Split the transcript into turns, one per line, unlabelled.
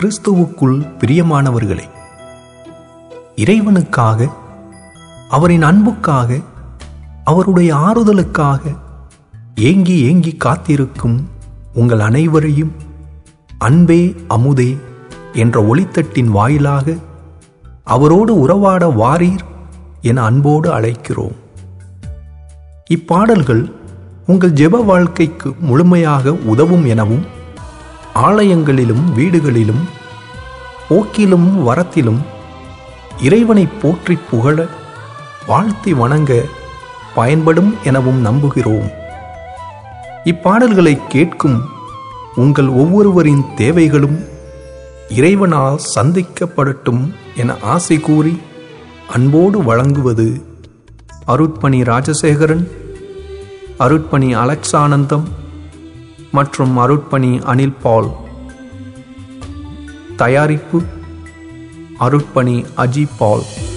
கிறிஸ்துவுக்குள் பிரியமானவர்களே இறைவனுக்காக அவரின் அன்புக்காக அவருடைய ஆறுதலுக்காக ஏங்கி ஏங்கி காத்திருக்கும் உங்கள் அனைவரையும் அன்பே அமுதே என்ற ஒளித்தட்டின் வாயிலாக அவரோடு உறவாட வாரீர் என அன்போடு அழைக்கிறோம் இப்பாடல்கள் உங்கள் ஜெப வாழ்க்கைக்கு முழுமையாக உதவும் எனவும் ஆலயங்களிலும் வீடுகளிலும் போக்கிலும் வரத்திலும் இறைவனை போற்றி புகழ வாழ்த்தி வணங்க பயன்படும் எனவும் நம்புகிறோம் இப்பாடல்களை கேட்கும் உங்கள் ஒவ்வொருவரின் தேவைகளும் இறைவனால் சந்திக்கப்படட்டும் என ஆசை கூறி அன்போடு வழங்குவது அருட்பணி ராஜசேகரன் அருட்பணி அலெக்சானந்தம் மற்றும் அருட்பணி அனில் பால் தயாரிப்பு அருட்பணி அஜி பால்